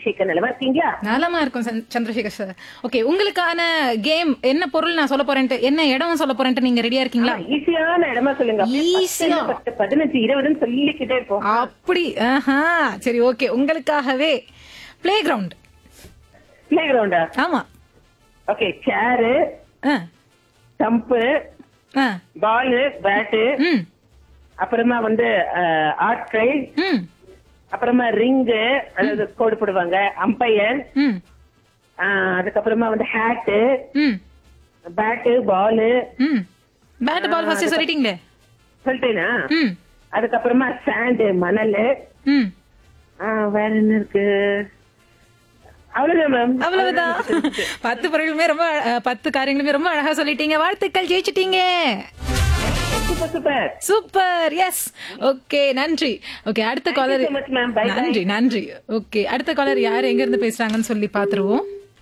சந்திரசேகர் நல்லா இருக்கீங்களா நலமா இருக்கும் சந்த்- சந்திரசேகர் சார் ஓகே உங்களுக்கான கேம் என்ன பொருள் நான் சொல்ல போறேன்ட்டு என்ன இடம் சொல்ல போறேன்ட்டு நீங்க ரெடியா இருக்கீங்களா ஈஸியான இடமா சொல்லுங்க அப்படியே ஈஸியா? பத்து, பத்து, பதினஞ்சு இருபதுன்னு சொல்லிக்கிட்டே இருப்போம் அப்படி ஆஹா சரி ஓகே உங்களுக்காகவே பிளே கிரவுண்ட் பிளே கிரவுண்டா ஆமா ஓகே சேரு ஆ, ஸ்டம்ப்பு ஆ, பாலு பேட்டு ம் அப்புறமா வந்து ஆர்ட் ட்ரை ம் அப்புறமா ரிங்கு அதாவது கோடு போடுவாங்க அம்பையர் ம் அதுக்கப்புறமா வந்து ஹேட்டு ம் பேட்டு பாலு ம் பேட் பால் ஃபர்ஸ்ட் சொல்லிட்டீங்களே சொல்லிட்டேனா ம் அதுக்கப்புறமா சாண்டு மணல் ம் வேற என்ன இருக்கு அவ்வளவுதான் மேம் அவ்வளவுதான் பத்து பொருளுமே ரொம்ப அஹ், பத்து காரியங்களுமே ரொம்ப அழகா சொல்லிட்டீங்க வாழ்த்துக்கள் ஜெயிச்சிட்டீங்க super super super yes okay நன்றி ஓகே அடுத்த caller so much, ma'am. Bye, bye. நன்றி நன்றி ஓகே அடுத்த காலர் யார் எங்க இருந்து பேசுறாங்கன்னு சொல்லி பாத்துருவோம்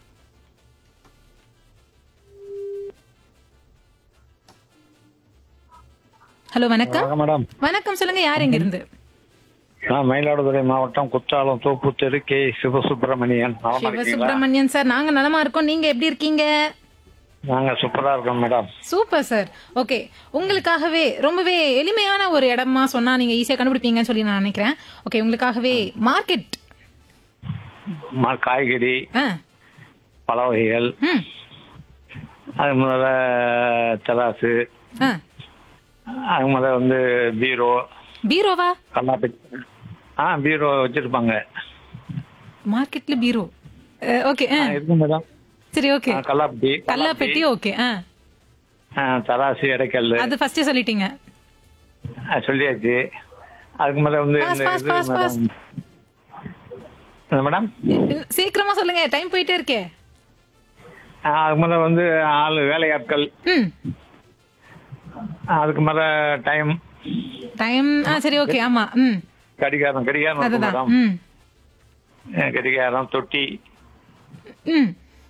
ஹலோ வணக்கம் வணக்கம் மேடம் வணக்கம் சொல்லுங்க யார் எங்க இருந்து நான் மயிலாடுதுறை மாவட்டம் குற்றாலம் தோப்பு தெரு கே சிவசுப்பிரமணியன் நலமா இருக்கீங்களா சிவசுப்பிரமணியன் சார் நாங்க நலமா இருக்கோம் நீங்க எப்படி இருக்கீங்க நாங்க சூப்பரா இருக்கோம் மேடம் சூப்பர் சார் ஓகே உங்களுக்காகவே ரொம்பவே எளிமையான ஒரு இடமா சொன்னா நீங்க ஈஸியா கண்டுபிடிப்பீங்கன்னு சொல்லி நான் நினைக்கிறேன் ஓகே உங்களுக்காகவே மார்க்கெட் ம- காய்கறி ஆ பல வகைகள் ம் அது முதல்ல தராசு ஆ அது முதல்ல வந்து பீரோ பீரோவா கல்லாப்பெட்டி ஆ பீரோ வச்சிருப்பாங்க மார்க்கெட்ல பீரோ ஓகே ஆ, இருக்கு மேடம் சரி ஓகே ஆ, கல்லாப்பெட்டி கல்லாப்பெட்டி ஓகே ஆ ஆ, தராசு இடைக்கல் அது ஃபர்ஸ்டே சொல்லிட்டீங்க ஆ, சொல்லியாச்சு அதுக்கு மேல வந்து Pass, இந்த pass, இது pass, pass. மேடம் என்ன மேடம் சீக்கிரமா சொல்லுங்க டைம் போயிட்டே இருக்கே ஆ, அதுக்கு மேல வந்து ஆள் வேலையாட்கள் ம் அதுக்கு மேல டைம் டைம் ஆ சரி ஓகே ஆமா ம் கடிகாரம் கடிகாரம் இருக்கு அதுதான் மேடம் ம் அஹ் கடிகாரம் தொட்டி ம்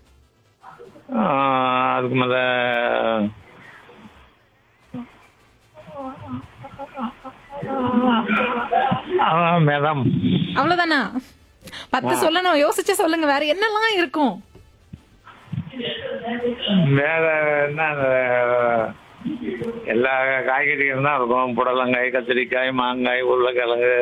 ஆஹ் அதுக்கு மேல ஆஹ் மேடம் அவ்வளவுதானா பத்து சொல்லணும் யோசிச்சு சொல்லுங்க வேற என்னெல்லாம் இருக்கும் வேற என்ன அஹ், எல்லா காய்கறிகளும் தான் இருக்கும் புடலங்காய் கத்திரிக்காய் மாங்காய் உருளைக்கிழங்கு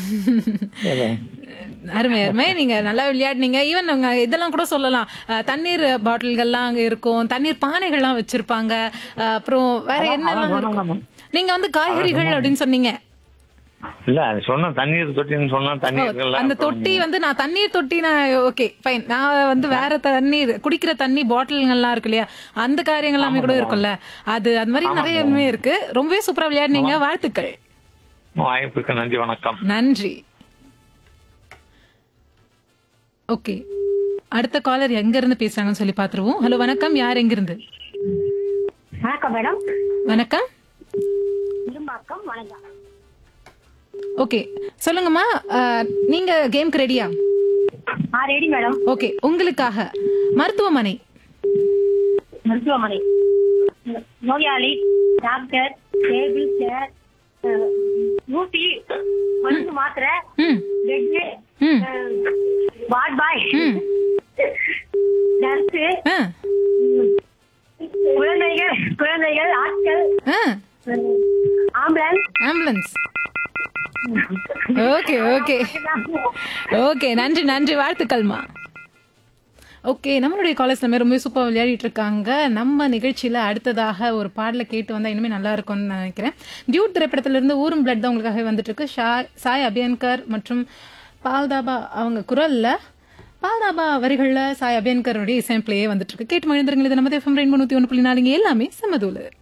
அருமை அருமை நீங்க நல்லா விளையாடுனீங்க ஈவன் உங்க இதெல்லாம் கூட சொல்லலாம் அஹ், தண்ணீர் பாட்டில்கள்லாம் அங்க இருக்கும் தண்ணீர் பானைகள்லாம் வச்சிருப்பாங்க அஹ், அப்புறம் வேற என்னெல்லாம் இருக்கும் நீங்க வந்து காய்கறிகள் அப்படின்னு சொன்னீங்க இல்ல அது சொன்ன தண்ணீர் தொட்டின்னு சொன்னா ஓ, தண்ணீர் அந்த தொட்டி வந்து நான் தண்ணீர் தொட்டி நான் ஓகே ஃபைன் நான் வந்து வேற தண்ணீர் குடிக்கிற தண்ணி பாட்டில்கள்லாம் இருக்கு இல்லையா அந்த காரியங்கள் எல்லாமே கூட இருக்கும்ல அது அது மாதிரி நிறையவே இருக்கு ரொம்பவே சூப்பரா விளையாடுனீங்க வாழ்த்துக்கள் வாய்ப்புக்கு நன்றி வணக்கம் நன்றி ஓகே அடுத்த காலர் எங்க இருந்து பேசுறாங்கன்னு சொல்லி பாத்துருவோம் ஹலோ வணக்கம் யார் எங்க இருந்து வணக்கம் மேடம் வணக்கம் இரும்பாக்கம் வணக்கம் ஓகே சொல்லுங்கம்மா அஹ், நீங்க கேம்க்கு ரெடியா ஆ ரெடி மேடம் ஓகே உங்களுக்காக மருத்துவமனை மருத்துவமனை நோயாளி டாக்டர் டேபிள் சேர் அஹ், ஊசி மருந்து மாத்திரை ம் பெட்டு ம் வார்ட் பாய் ம் நர்ஸு ஆ குழந்தைகள் குழந்தைகள் ஆட்கள் ஆ ambulance ambulance okay okay okay நன்றி நன்றி வாழ்த்துக்கள்மா ஓகே நம்மளுடைய காலேஜ் நம்ம ரொம்ப சூப்பர் விளையாடிட்டு இருக்காங்க நம்ம நிகழ்ச்சியில அடுத்ததாக ஒரு பாடலை கேட்டு வந்தா இனிமே நல்லா இருக்கும்னு நான் நினைக்கிறேன் டியூட் திரைப்படத்துல இருந்து ஊரும் பிளட் தான் உங்களுக்காக வந்துட்டு இருக்கு ஷா- சாய் அபியன்கர் மற்றும் பால்தாபா அவங்க குரல்ல பால்தாபா வரிகள்ல சாய் அபியன்கருடைய இசைப்பிலேயே வந்துட்டு இருக்கு கேட்டு மகிழ்ந்துருங்க இது நம்ம எஃப்எம் ரெயின்போ நூத்தி ஒன்று புள்ளி நாலுங்க எல்லாமே சமதூலு